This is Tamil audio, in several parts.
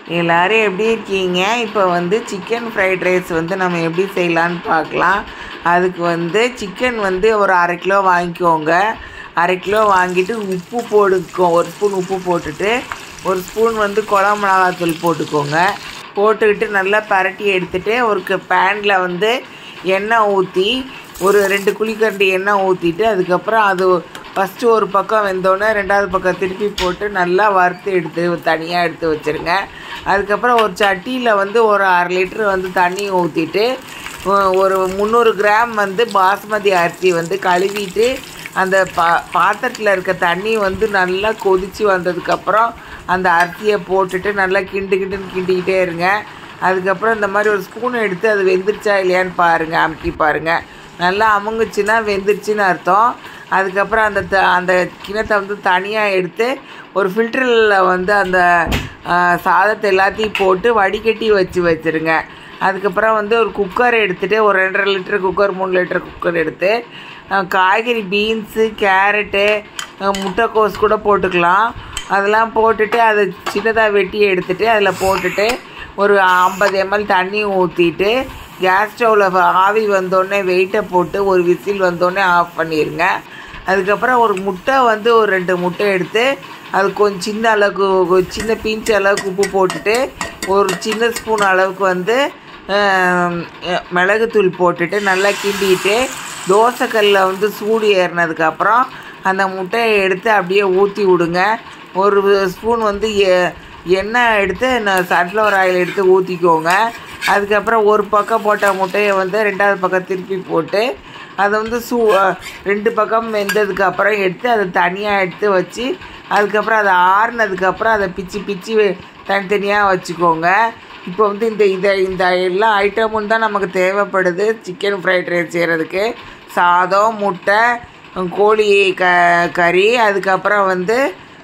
எல்லோரும் எப்படி இருக்கீங்க இப்போ வந்து சிக்கன் ஃப்ரைட் ரைஸ் வந்து நம்ம எப்படி செய்யலான்னு பார்க்கலாம் அதுக்கு வந்து சிக்கன் வந்து ஒரு அரை கிலோ வாங்கிக்கோங்க அரை கிலோ வாங்கிட்டு உப்பு போட்டுக்கோ ஒரு ஸ்பூன் உப்பு போட்டுட்டு ஒரு ஸ்பூன் வந்து குழம்பு மிளகாத்தூள் போட்டுக்கோங்க போட்டுக்கிட்டு நல்லா பரட்டி எடுத்துகிட்டு ஒரு பேனில் வந்து எண்ணெய் ஊற்றி ஒரு ரெண்டு குழிக்கரண்டி எண்ணெய் ஊற்றிட்டு அதுக்கப்புறம் அது ஃபஸ்ட்டு ஒரு பக்கம் வெந்தோடனே ரெண்டாவது பக்கம் திருப்பி போட்டு நல்லா வறுத்து எடுத்து தனியாக எடுத்து வச்சுருங்க அதுக்கப்புறம் ஒரு சட்டியில் வந்து ஒரு அரை லிட்டர் வந்து தண்ணி ஊற்றிட்டு ஒரு முந்நூறு கிராம் வந்து பாஸ்மதி அரிசி வந்து கழுவிட்டு அந்த பா பாத்திரத்தில் இருக்க தண்ணி வந்து நல்லா கொதித்து வந்ததுக்கப்புறம் அந்த அரிசியை போட்டுட்டு நல்லா கிண்டு கிண்டுன்னு கிண்டிக்கிட்டே இருங்க அதுக்கப்புறம் இந்த மாதிரி ஒரு ஸ்பூன் எடுத்து அது வெந்துருச்சா இல்லையான்னு பாருங்கள் அமுக்கி பாருங்கள் நல்லா அமுங்குச்சுன்னா வெந்துருச்சுன்னு அர்த்தம் அதுக்கப்புறம் அந்த த அந்த கிணத்தை வந்து தனியாக எடுத்து ஒரு ஃபில்டரில் வந்து அந்த சாதத்தை எல்லாத்தையும் போட்டு வடிகட்டி வச்சு வச்சுருங்க அதுக்கப்புறம் வந்து ஒரு குக்கர் எடுத்துகிட்டு ஒரு ரெண்டரை லிட்டர் குக்கர் மூணு லிட்டர் குக்கர் எடுத்து காய்கறி பீன்ஸு கேரட்டு முட்டைக்கோஸ் கூட போட்டுக்கலாம் அதெல்லாம் போட்டுட்டு அதை சின்னதாக வெட்டி எடுத்துகிட்டு அதில் போட்டுட்டு ஒரு ஐம்பது எம்எல் தண்ணி ஊற்றிட்டு கேஸ் ஸ்டவ்வில் ஆவி வந்தோடனே வெயிட்டை போட்டு ஒரு விசில் வந்தோடனே ஆஃப் பண்ணிடுங்க அதுக்கப்புறம் ஒரு முட்டை வந்து ஒரு ரெண்டு முட்டை எடுத்து அது கொஞ்சம் சின்ன அளவுக்கு சின்ன பீஞ்ச அளவுக்கு உப்பு போட்டுட்டு ஒரு சின்ன ஸ்பூன் அளவுக்கு வந்து மிளகுத்தூள் போட்டுட்டு நல்லா கிண்டிட்டு தோசைக்கல்லில் வந்து சூடு ஏறினதுக்கப்புறம் அந்த முட்டையை எடுத்து அப்படியே ஊற்றி விடுங்க ஒரு ஸ்பூன் வந்து எண்ணெய் எடுத்து சன்ஃப்ளவர் ஆயில் எடுத்து ஊற்றிக்கோங்க அதுக்கப்புறம் ஒரு பக்கம் போட்ட முட்டையை வந்து ரெண்டாவது பக்கம் திருப்பி போட்டு அதை வந்து சூ ரெண்டு பக்கம் வெந்ததுக்கப்புறம் எடுத்து அதை தனியாக எடுத்து வச்சு அதுக்கப்புறம் அதை ஆறுனதுக்கப்புறம் அதை பிச்சு பிச்சு தனித்தனியாக வச்சுக்கோங்க இப்போ வந்து இந்த இதை இந்த எல்லா ஐட்டமும் தான் நமக்கு தேவைப்படுது சிக்கன் ஃப்ரைட் ரைஸ் செய்கிறதுக்கு சாதம் முட்டை கோழி க கறி அதுக்கப்புறம் வந்து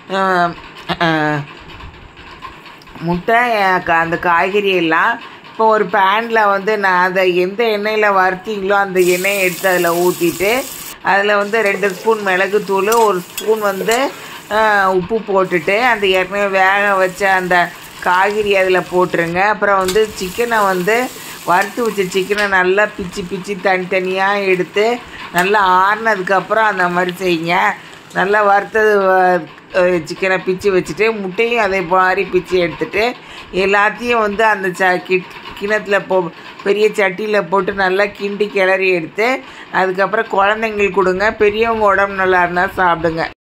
முட்டை அந்த காய்கறி எல்லாம் இப்போ ஒரு பேனில் வந்து நான் அதை எந்த எண்ணெயில் வறுத்தீங்களோ அந்த எண்ணெயை எடுத்து அதில் ஊற்றிட்டு அதில் வந்து ரெண்டு ஸ்பூன் மிளகுத்தூள் ஒரு ஸ்பூன் வந்து உப்பு போட்டுட்டு அந்த ஏற்கனவே வேக வச்ச அந்த காய்கறி அதில் போட்டுருங்க அப்புறம் வந்து சிக்கனை வந்து வறுத்து வச்ச சிக்கனை நல்லா பிச்சு பிச்சு தனித்தனியாக எடுத்து நல்லா ஆறுனதுக்கப்புறம் அந்த மாதிரி செய்யுங்க நல்லா வறுத்தது சிக்கனை பிச்சு வச்சுட்டு முட்டையும் அதே மாதிரி பிச்சு எடுத்துகிட்டு எல்லாத்தையும் வந்து அந்த ச கிட் கிணத்துல போ பெரிய சட்டியில் போட்டு நல்லா கிண்டி கிளறி எடுத்து அதுக்கப்புறம் குழந்தைங்களுக்கு கொடுங்க பெரியவங்க உடம்பு நல்லா இருந்தால் சாப்பிடுங்க